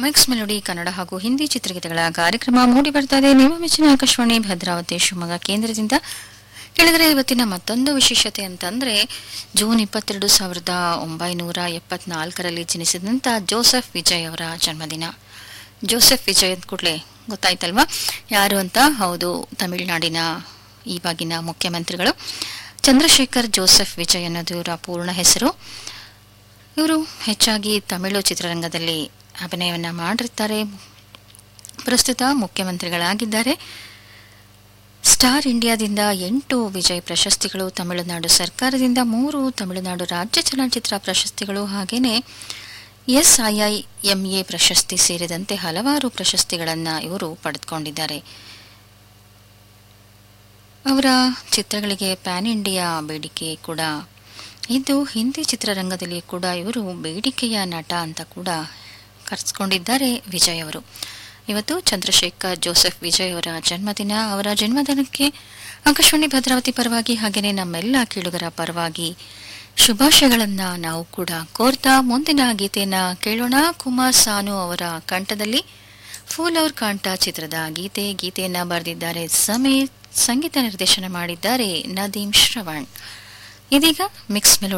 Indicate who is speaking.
Speaker 1: mix melody Kannada ಹಾಗೂ ಹಿಂದಿ ಚಿತ್ರಗೀತೆಗಳ ಕಾರ್ಯಕ್ರಮ ಮೂಡಿ ಬರ್ತಾ ಇದೆ ನಿಮ್ಮ ಮೆಚ್ಚಿನ ಆಕಾಶವಾಣಿ ಭದ್ರಾವತಿ ಶಿವಮೊಗ್ಗ ಕೇಂದ್ರದಿಂದ ಕೆಳಗಡೆ ಇವತ್ತಿನ ಮತ್ತೊಂದು ವಿಶೇಷತೆ ಅಂತಂದ್ರೆ ಜೂನ್ ಇಪ್ಪತ್ತೆರಡು ಸಾವಿರದ ಒಂಬೈನೂರ ಎಪ್ಪತ್ನಾಲ್ಕರಲ್ಲಿ ಜನಿಸಿದಂಥ ಜೋಸೆಫ್ ವಿಜಯ್ ಅವರ ಜನ್ಮದಿನ ಜೋಸೆಫ್ ವಿಜಯ್ ಅಂದ ಕೂಡಲೇ ಗೊತ್ತಾಯ್ತಲ್ವಾ ಯಾರು ಅಂತ ಹೌದು ತಮಿಳುನಾಡಿನ ಈವಾಗಿನ ಮುಖ್ಯಮಂತ್ರಿಗಳು ಚಂದ್ರಶೇಖರ್ ಜೋಸೆಫ್ ವಿಜಯ್ ಅನ್ನೋದು ಇವರ ಪೂರ್ಣ ಹೆಸರು ಇವರು ಹೆಚ್ಚಾಗಿ ತಮಿಳು ಚಿತ್ರರಂಗದಲ್ಲಿ ಅಭಿನಯವನ್ನು ಮಾಡಿರ್ತಾರೆ ಪ್ರಸ್ತುತ ಮುಖ್ಯಮಂತ್ರಿಗಳಾಗಿದ್ದಾರೆ ಸ್ಟಾರ್ ಇಂಡಿಯಾದಿಂದ ಎಂಟು ವಿಜಯ್ ಪ್ರಶಸ್ತಿಗಳು ತಮಿಳುನಾಡು ಸರ್ಕಾರದಿಂದ ಮೂರು ತಮಿಳುನಾಡು ರಾಜ್ಯ ಚಲನಚಿತ್ರ ಪ್ರಶಸ್ತಿಗಳು ಹಾಗೆಯೇ ಎಸ್ಐಐಎಂಎ ಪ್ರಶಸ್ತಿ ಸೇರಿದಂತೆ ಹಲವಾರು ಪ್ರಶಸ್ತಿಗಳನ್ನು ಇವರು ಪಡೆದುಕೊಂಡಿದ್ದಾರೆ ಅವರ ಚಿತ್ರಗಳಿಗೆ ಪ್ಯಾನ್ ಇಂಡಿಯಾ ಬೇಡಿಕೆ ಕೂಡ ಇದ್ದು ಹಿಂದಿ ಚಿತ್ರರಂಗದಲ್ಲಿ ಕೂಡ ಇವರು ಬೇಡಿಕೆಯ ನಟ ಅಂತ ಕೂಡ ಕರೆಸ್ಕೊಂಡಿದ್ದಾರೆ ವಿಜಯ್ ಅವರು ಇವತ್ತು ಚಂದ್ರಶೇಖರ್ ಜೋಸೆಫ್ ವಿಜಯ್ ಅವರ ಜನ್ಮದಿನ ಅವರ ಜನ್ಮದಿನಕ್ಕೆ ಆಕಾಶವಾಣಿ ಭದ್ರಾವತಿ ಪರವಾಗಿ ಹಾಗೆಯೇ ನಮ್ಮೆಲ್ಲ ಕೇಳುಗರ ಪರವಾಗಿ ಶುಭಾಶಯಗಳನ್ನ ನಾವು ಕೂಡ ಕೋರ್ತಾ ಮುಂದಿನ ಗೀತೆಯನ್ನ ಕೇಳೋಣ ಕುಮಾರ್ ಸಾನು ಅವರ ಕಂಠದಲ್ಲಿ ಫೂಲ್ ಅವ್ರ ಕಾಂಟ ಚಿತ್ರದ ಗೀತೆ ಗೀತೆಯನ್ನ ಬರೆದಿದ್ದಾರೆ ಸಮೀರ್ ಸಂಗೀತ ನಿರ್ದೇಶನ ಮಾಡಿದ್ದಾರೆ ನದೀಮ್ ಶ್ರವಣ್ ಇದೀಗ ಮಿಕ್ಸ್ ಮೆಲೋಡಿ